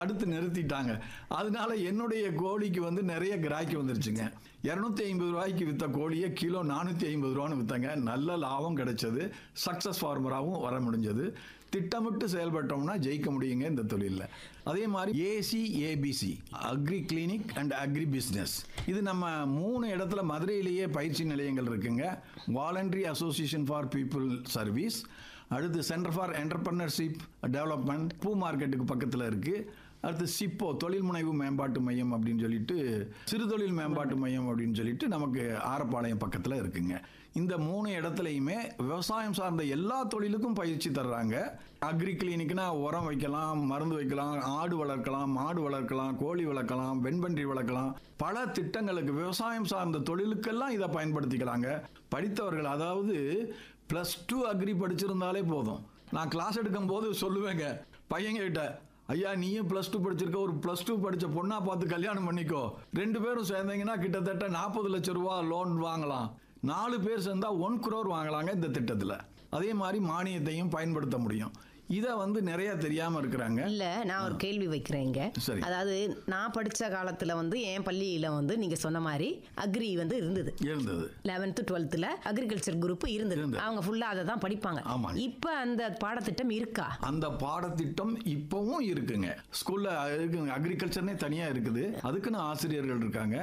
அடுத்து நிறுத்திட்டாங்க அதனால என்னுடைய கோழிக்கு வந்து நிறைய கிராக்கி வந்துருச்சுங்க இரநூத்தி ஐம்பது ரூபாய்க்கு வித்த கோழியை கிலோ நானூற்றி ஐம்பது ரூபான்னு வித்தாங்க நல்ல லாபம் கிடைச்சது சக்ஸஸ் ஃபார்மராகவும் வர முடிஞ்சது திட்டமிட்டு செயல்பட்டோம்னா ஜெயிக்க முடியுங்க இந்த தொழிலில் அதே மாதிரி AC ABC agri clinic and agri business இது நம்ம மூணு இடத்துல மதுரையிலேயே பயிற்சி நிலையங்கள் இருக்குங்க voluntary association for people service அடுத்து சென்டர் ஃபார் என்டர்பிரினர்ஷிப் டெவலப்மெண்ட் பூ மார்க்கெட்டுக்கு பக்கத்தில் இருக்குது அடுத்து சிப்போ தொழில் முனைவு மேம்பாட்டு மையம் அப்படின்னு சொல்லிட்டு சிறு தொழில் மேம்பாட்டு மையம் அப்படின்னு சொல்லிட்டு நமக்கு ஆரப்பாளையம் பக்கத்தில் இருக்குங்க இந்த மூணு இடத்துலையுமே விவசாயம் சார்ந்த எல்லா தொழிலுக்கும் பயிற்சி தர்றாங்க அக்ரி கிளினிக்னா உரம் வைக்கலாம் மருந்து வைக்கலாம் ஆடு வளர்க்கலாம் மாடு வளர்க்கலாம் கோழி வளர்க்கலாம் வெண்பன்றி வளர்க்கலாம் பல திட்டங்களுக்கு விவசாயம் சார்ந்த தொழிலுக்கெல்லாம் இதை பயன்படுத்திக்கலாங்க படித்தவர்கள் அதாவது ப்ளஸ் டூ அக்ரி படிச்சிருந்தாலே போதும் நான் கிளாஸ் எடுக்கும் போது சொல்லுவேங்க பையன்கிட்ட ஐயா நீயும் ப்ளஸ் டூ படிச்சிருக்க ஒரு ப்ளஸ் டூ படித்த பொண்ணா பார்த்து கல்யாணம் பண்ணிக்கோ ரெண்டு பேரும் சேர்ந்தீங்கன்னா கிட்டத்தட்ட நாற்பது லட்ச ரூபா லோன் வாங்கலாம் நாலு பேர் சேர்ந்தா ஒன் குரோர் வாங்கலாங்க இந்த திட்டத்தில் அதே மாதிரி மானியத்தையும் பயன்படுத்த முடியும் இதை வந்து நிறைய தெரியாமல் இருக்கிறாங்க இல்ல நான் ஒரு கேள்வி வைக்கிறேங்க சரி. அதாவது நான் படிச்ச காலத்துல வந்து என் பள்ளியில வந்து நீங்க சொன்ன மாதிரி அக்ரி வந்து இருந்தது இருந்தது லெவன்த்து டுவெல்த்தில் அக்ரிகல்ச்சர் குரூப் இருந்தது இருந்தது. அவங்க ஃபுல்லா அதை தான் படிப்பாங்க ஆமாங்க. இப்போ அந்த பாடத்திட்டம் இருக்கா அந்த பாடத்திட்டம் இப்பவும் இருக்குங்க ஸ்கூல்ல இருக்குங்க அக்ரிகல்ச்சர்னே தனியா இருக்குது அதுக்குன்னு ஆசிரியர்கள் இருக்காங்க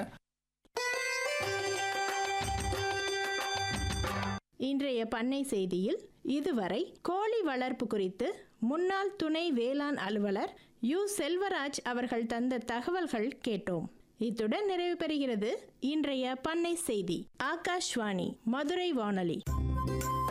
இன்றைய பண்ணை செய்தியில் இதுவரை கோழி வளர்ப்பு குறித்து முன்னாள் துணை வேளாண் அலுவலர் யு செல்வராஜ் அவர்கள் தந்த தகவல்கள் கேட்டோம் இத்துடன் நிறைவு பெறுகிறது இன்றைய பண்ணை செய்தி ஆகாஷ்வாணி மதுரை வானொலி